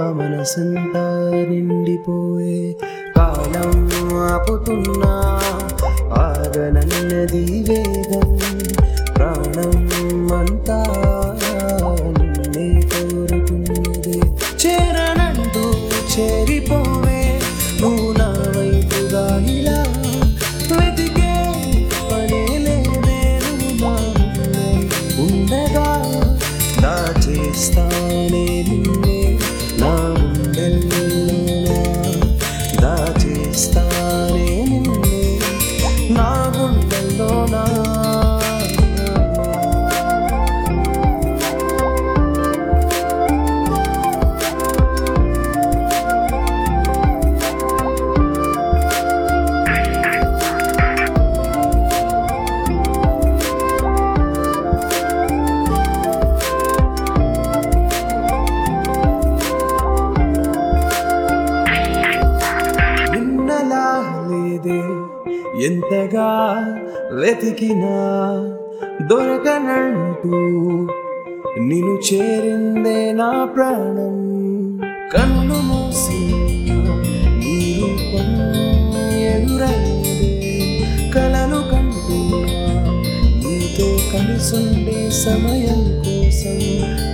మనసంతా నిండిపోయే కాలం ఆపుతున్నా ఆగనన్నది వేగం ప్రాణం అంతా నిన్నే కోరుకున్నది చేరనంటూ చేరిపోవే నువ్వు నా వైపుగా ఇలా వెతికే పనే లేదే నువ్వు నా ముందే ఉండగా దాచేస్తానే నిన్నే నా గుండెల్లోనా దాచేస్తానే నిన్నే నా గుండెల్లోనా నిన్నలా లేదే ఎంతగా వెతికినా దొరకనంటూ నిన్ను చేరిందే నా ప్రాణం కన్ను మూసి నీ రూపం ఎదురైందే కలలు కంటూ నీతో కలిసుండే సమయం కోసం